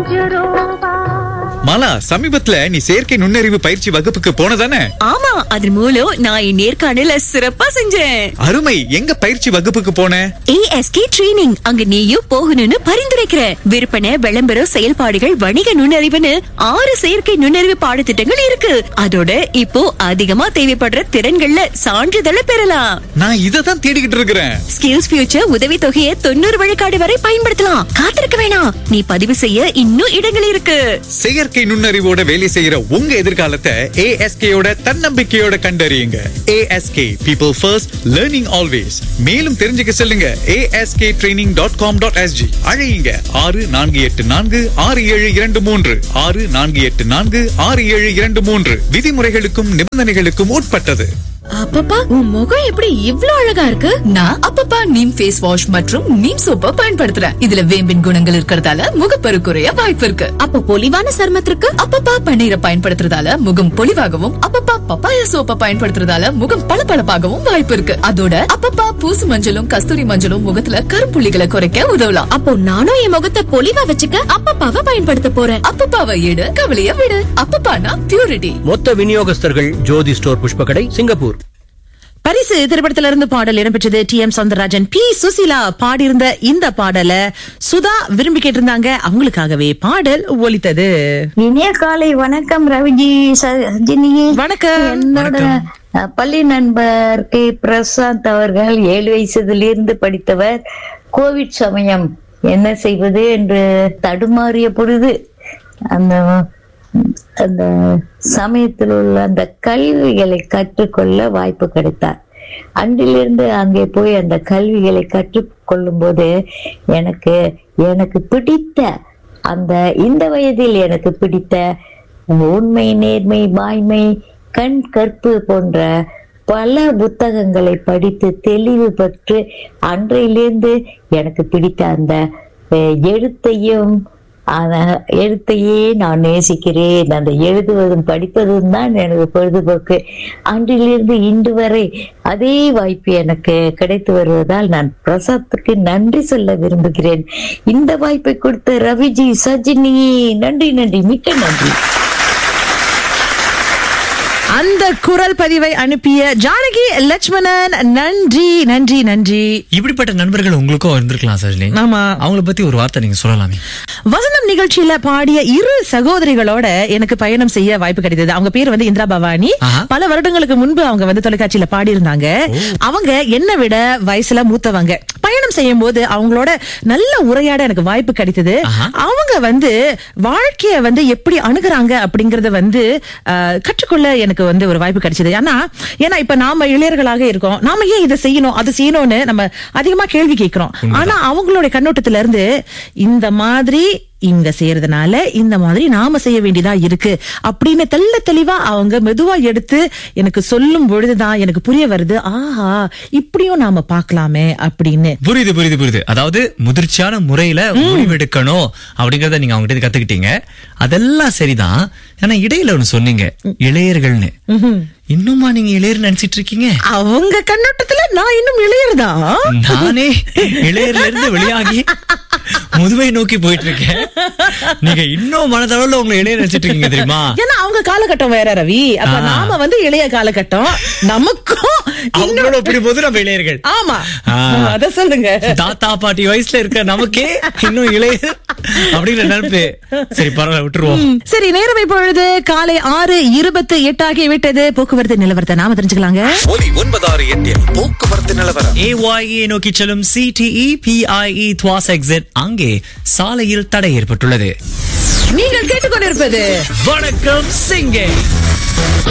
மாலா சமீபத்துல நீ செயற்கை நுண்ணறிவு பயிற்சி வகுப்புக்கு போனதானே ஆமா அதன் மூலம் நான் என் நேர்காணல சிறப்பா செஞ்சேன் அருமை எங்க பயிற்சி வகுப்புக்கு போன ஏஎஸ்கே ட்ரெய்னிங் அங்க நீயும் போகணும்னு பரிந்துரைக்கிற விற்பனை விளம்பரம் செயல்பாடுகள் வணிக நுண்ணறிவுன்னு ஆறு செயற்கை நுண்ணறிவு பாடத்திட்டங்கள் இருக்கு அதோட இப்போ அதிகமா தேவைப்படுற திறன்கள்ல சான்றிதழை பெறலாம் நான் இதை தான் தேடிக்கிட்டு இருக்கிறேன் ஸ்கில்ஸ் ஃபியூச்சர் உதவி தொகையை தொண்ணூறு விழுக்காடு வரை பயன்படுத்தலாம் காத்திருக்க வேணாம் நீ பதிவு செய்ய இன்னும் இடங்கள் இருக்கு செயற்கை நுண்ணறிவோட வேலை செய்யற உங்க எதிர்காலத்தை ஏஎஸ்கேயோட தன்னம்பிக்கையோட கண்டறியுங்க ASK people first learning always மேலும் தெரிஞ்சுக்க செல்லுங்க ASK training dot com dot SG அழையுங்க ஆறு நான்கு எட்டு நான்கு ஆறு ஏழு இரண்டு மூன்று ஆறு நான்கு எட்டு நான்கு ஆறு ஏழு இரண்டு மூன்று விதிமுறைகளுக்கும் நிபந்தனைகளுக்கும் உட்பட்டது அப்பப்பா உன் முகம் எப்படி இவ்ளோ அழகா இருக்கு நான் அப்பப்பா நீம் ஃபேஸ் வாஷ் மற்றும் நீம் சோப்பை பயன்படுத்துறேன் இதுல வேம்பின் குணங்கள் இருக்கறதால முகப்பரு குறைய வாய்ப்பு இருக்கு அப்ப பொலிவான சருமத்திற்கு அப்பப்பா பன்னீரை பயன்படுத்துறதால முகம் பொலிவாகவும் அப்பப்பா பப்பாயா சோப்பை பயன்படுத்துறதால முகம் பளபளப்பாகவும் வாய்ப்பு இருக்கு அதோட அப்பப்பா பூசு மஞ்சளும் கஸ்தூரி மஞ்சளும் முகத்துல கருப்புள்ளிகளை குறைக்க உதவலாம் அப்போ நானும் என் முகத்தை பொலிவா வச்சுக்க அப்பப்பாவை பயன்படுத்த போறேன் அப்பப்பாவை எடு கவலைய விடு அப்பப்பானா பியூரிட்டி மொத்த விநியோகஸ்தர்கள் ஜோதி ஸ்டோர் புஷ்பகடை சிங்கப்பூர் பரிசு திரைப்படத்தில இருந்து பாடல் இடம்பெற்றது T M Soundararajan P Susheela பாடியிருந்த இந்த பாடல சுதா விரும்பி கேட்டிருந்தாங்க அவங்களுக்காகவே பாடல் ஒலித்தது இனிய காலை வணக்கம் ரவிஜி சஜினி வணக்கம். என்னோட அஹ், பள்ளி நண்பர் கே பிரசாந்த் அவர்கள் ஏழு வயசுல படித்தவர் கோவிட் சமயம் என்ன செய்வது என்று தடுமாறிய பொழுது அந்த அந்த சமயத்தில் உள்ள அந்த கல்விகளை கற்றுக்கொள்ள வாய்ப்பு கிடைத்தார் அன்றிலிருந்து அங்கே போய் அந்த கல்விகளை கற்றுக்கொள்ளும் போது எனக்கு எனக்கு பிடித்த அந்த இந்த வயதில் எனக்கு பிடித்த உண்மை நேர்மை வாய்மை கண் கற்பு போன்ற பல புத்தகங்களை படித்து தெளிவு பெற்று அன்றையிலிருந்து எனக்கு பிடித்த அந்த அஹ், எழுத்தையும் அந்த எழுத்தையே நான் நேசிக்கிறேன் அந்த எழுதுவதும் படிப்பதும் தான் எனக்கு பொழுதுபோக்கு அன்றிலிருந்து இன்று வரை அதே வாய்ப்பு எனக்கு கிடைத்து வருவதால் நான் பிரசாத்துக்கு நன்றி சொல்ல விரும்புகிறேன் இந்த வாய்ப்பை கொடுத்த ரவிஜி சஜினி நன்றி நன்றி மிக்க நன்றி அந்த குரல் பதிவை அனுப்பிய ஜானகி லட்சுமணன் நன்றி நன்றி நன்றி இப்படிப்பட்ட நண்பர்கள் உங்களுக்கும் இருந்திருக்கலாம் சஜினி ஆமா அவங்கள பத்தி ஒரு வார்த்தை நீங்க சொல்லலாமே வசந்தம் நிகழ்ச்சியில பாடிய இரு சகோதரிகளோட எனக்கு பயணம் செய்ய வாய்ப்பு கிடைத்தது அவங்க பேர் வந்து இந்திரா பவானி ஆஹா. பல வருடங்களுக்கு முன்பு அவங்க வந்து தொலைக்காட்சியில பாடியிருந்தாங்க அவங்க என்னை விட வயசுல மூத்தவங்க பயணம் செய்யும் போது அவங்களோட நல்ல உரையாட எனக்கு வாய்ப்பு கிடைத்தது ஆஹா. அவங்க வந்து வாழ்க்கைய வந்து எப்படி அணுகுறாங்க அப்படிங்கறத வந்து அஹ், கற்றுக்கொள்ள எனக்கு வந்து ஒரு வாய்ப்பு கிடைச்சது ஆனா ஏன்னா இப்ப நாம இளையர்களாக இருக்கோம் நாம ஏன் இதை செய்யணும் அது செய்யணும்னு நம்ம அதிகமா கேள்வி கேட்கிறோம் ஆனா அவங்களுடைய கண்ணோட்டத்துல இருந்து இந்த மாதிரி இங்க செய்யறதுனால இந்த மாதிரி நாம செய்ய வேண்டியதா இருக்கு அப்படின்னு தெள்ள தெளிவா அவங்க மெதுவா எடுத்து எனக்கு சொல்லும் பொழுதுதான் எனக்கு புரிய வருது ஆஹா இப்படியும் நாம பார்க்கலாமே அப்படின்னு புரியுது புரியுது புரியுது அதாவது முதிர்ச்சியான முறையில முடிவெடுக்கணும் அப்படிங்கறத நீங்க அவங்க கத்துக்கிட்டீங்க அதெல்லாம் சரிதான் ஆனா இடையில ஒண்ணு சொன்னீங்க இளையர்கள்னு இன்னுமா நீங்க இளையர் நினைச்சிட்டு இருக்கீங்க அவங்க கண்ணோட்டத்துல நான் இன்னும் இளையர்தான் நானே இளையர்ல இருந்து வெளியாகி முதுமை நோக்கி போயிட்டு இருக்கேன் நீங்க இன்னும் மனதளவுல உங்களை இளையர் நினைச்சிட்டு இருக்கீங்க தெரியுமா ஏன்னா அவங்க காலகட்டம் வேற ரவி அப்ப ஆ. நாம வந்து இளைய காலகட்டம் நமக்கும் அவங்களோட இன்னும் ஒப்பிடும்போது நம்ம இளையர்கள் ஆமா ஆ. அத சொல்லுங்க தாத்தா பாட்டி வயசுல இருக்க நமக்கே இன்னும் இளையர் அப்படிங்கிற நினைப்பு சரி பரவாயில்ல விட்டுருவோம் ம், சரி நேரம் இப்பொழுது காலை ஆறு இருபத்து எட்டாகி விட்டது போக்குவரத்து நிலவரத்தை நாம தெரிஞ்சுக்கலாங்க ஒலி ஒன்பதாறு எட்டில் போக்குவரத்து நிலவரம் ஏஒய்ஏ நோக்கி செல்லும் சிடிஇ பிஐஇ துவாஸ் எக்ஸிட் அங்கே சாலையில் தடை ஏற்பட்டுள்ளது நீங்கள் கேட்டுக்கொண்டிருப்பது வணக்கம் சிங்கே